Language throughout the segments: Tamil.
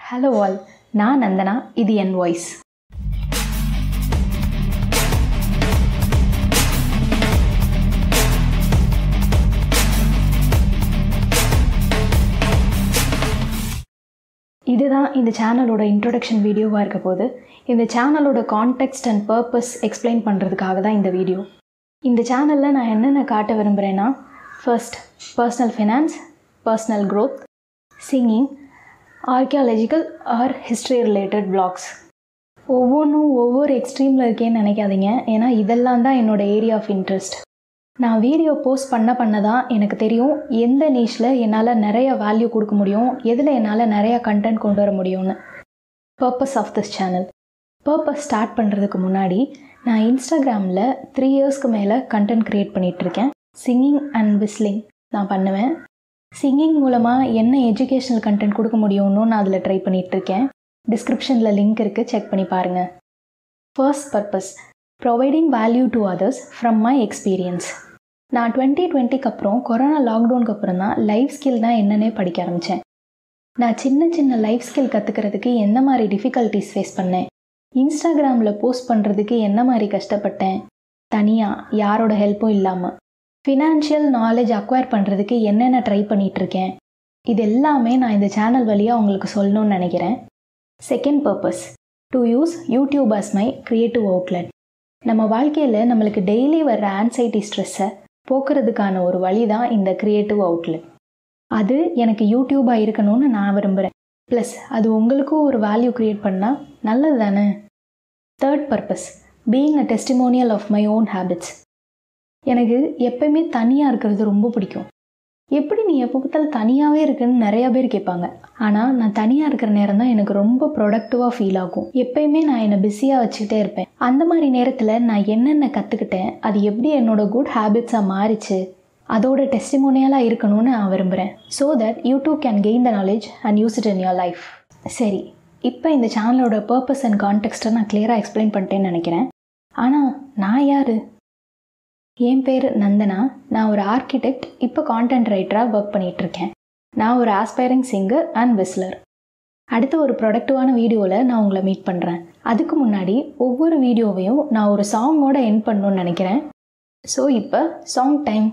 ஹலோ ஆல் நான் நந்தனா இது என் வாய்ஸ் இதுதான் இந்த சேனலோட இன்ட்ரொடக்ஷன் வீடியோவாக இருக்க போது இந்த சேனலோட கான்டெக்ஸ்ட் அண்ட் பர்பஸ் எக்ஸ்பிளைன் பண்ணுறதுக்காக தான் இந்த வீடியோ இந்த சேனலில் நான் என்னென்ன காட்ட விரும்புகிறேன்னா first personal finance personal growth singing archaeological or history related blogs ஒவ்வொன்றும் ஒவ்வொரு எக்ஸ்ட்ரீமில் இருக்கேன்னு நினைக்காதீங்க ஏன்னா இதெல்லாம் தான் என்னோடய ஏரியா ஆஃப் இன்ட்ரெஸ்ட் நான் வீடியோ போஸ்ட் பண்ண பண்ண தான் எனக்கு தெரியும் எந்த நீஷில் என்னால் நிறைய வேல்யூ கொடுக்க முடியும் எதில் என்னால் நிறைய கண்டென்ட் கொண்டு வர முடியும்னு purpose of this channel purpose start பண்ணுறதுக்கு முன்னாடி நான் இன்ஸ்டாகிராமில் த்ரீ இயர்ஸ்க்கு மேலே கண்டென்ட் க்ரியேட் பண்ணிகிட்ருக்கேன் சிங்கிங் அண்ட் விஸ்லிங் நான் பண்ணுவேன் சிங்கிங் மூலமாக என்ன எஜுகேஷ்னல் கண்டென்ட் கொடுக்க முடியும்னு நான் அதில் ட்ரை பண்ணிகிட்ருக்கேன் டிஸ்கிரிப்ஷனில் லிங்க் இருக்குது செக் பண்ணி பாருங்கள் first purpose providing value to others from my experience நான் டுவெண்ட்டி டுவெண்ட்டிக்கு அப்புறம் கொரோனா லாக்டவுனுக்கு அப்புறம் தான் லைஃப் ஸ்கில் தான் என்னன்னே படிக்க ஆரம்பித்தேன் நான் சின்ன சின்ன லைஃப் ஸ்கில் கற்றுக்கிறதுக்கு என்ன மாதிரி டிஃபிகல்ட்டிஸ் ஃபேஸ் பண்ணேன் இன்ஸ்டாகிராமில் போஸ்ட் பண்ணுறதுக்கு என்ன மாதிரி கஷ்டப்பட்டேன் தனியாக யாரோட ஹெல்ப்பும் இல்லாமல் ஃபினான்ஷியல் நாலேஜ் அக்வயர் பண்ணுறதுக்கு என்னென்ன ட்ரை பண்ணிகிட்ருக்கேன் இது எல்லாமே நான் இந்த சேனல் வழியாக உங்களுக்கு சொல்லணும்னு நினைக்கிறேன் second purpose to use YouTube as my creative outlet நம்ம வாழ்க்கையில் நம்மளுக்கு டெய்லி வர்ற ஆன்சைட்டி ஸ்ட்ரெஸ்ஸை போக்குறதுக்கான ஒரு வழி தான் இந்த க்ரியேட்டிவ் அவுட்லெட் அது எனக்கு யூடியூபாக இருக்கணும்னு நான் விரும்புகிறேன் ப்ளஸ் அது உங்களுக்கும் ஒரு வேல்யூ க்ரியேட் பண்ணால் நல்லது தானே third purpose being a testimonial of my own habits எனக்கு எப்பயுமே தனியாக இருக்கிறது ரொம்ப பிடிக்கும் எப்படி நீ எப்போ பார்த்தாலும் தனியாகவே இருக்குன்னு நிறையா பேர் கேட்பாங்க ஆனால் நான் தனியாக இருக்கிற நேரம் தான் எனக்கு ரொம்ப ப்ரொடக்டிவாக ஃபீல் ஆகும் எப்பயுமே நான் என்னை பிஸியாக வச்சுக்கிட்டே இருப்பேன் அந்த மாதிரி நேரத்தில் நான் என்னென்ன கற்றுக்கிட்டேன் அது எப்படி என்னோட குட் ஹேபிட்ஸாக மாறிச்சு அதோட டெஸ்டிமோனியலாக இருக்கணும்னு நான் விரும்புகிறேன் so that you too can gain the knowledge and use it in your life சரி இப்போ இந்த சேனலோட பர்பஸ் அண்ட் கான்டெக்ஸ்ட்டை நான் கிளியராக எக்ஸ்பிளைன் பண்ணிட்டேன்னு நினைக்கிறேன் ஆனால் நான் யார் என் பேர் நந்தனா நான் ஒரு ஆர்கிடெக்ட் இப்போ கான்டென்ட் ரைட்டராக ஒர்க் பண்ணிகிட்ருக்கேன் நான் ஒரு ஆஸ்பைரிங் சிங்கர் அண்ட் விஸ்லர் அடுத்த ஒரு ப்ரொடக்டிவான வீடியோவில் நான் உங்களை மீட் பண்ணுறேன் அதுக்கு முன்னாடி ஒவ்வொரு வீடியோவையும் நான் ஒரு சாங்கோட என் பண்ணணும்னு நினைக்கிறேன் ஸோ இப்போ சாங் டைம்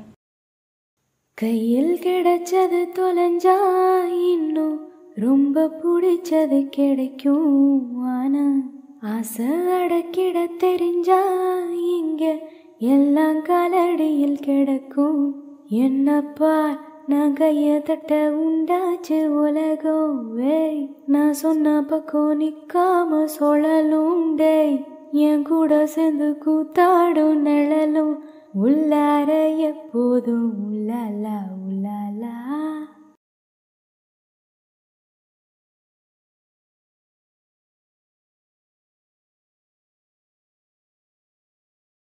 கையில் கிடைச்சது தொலைஞ்சா இன்னும் ரொம்ப பிடிச்சது கிடைக்கும் ஆனா ஆசை அடக்கிட தெரிஞ்சா இங்க எல்லாம் காலடியில் கிடக்கும் என்னப்பா நான் கைய தட்ட உண்டாச்சு உலகம் வேய் நான் சொன்ன பக்கம் நிக்காம சொழலும் டேய் என் கூட சேர்ந்து கூத்தாடும் நிழலும் உள்ளார எப்போதும் உள்ளால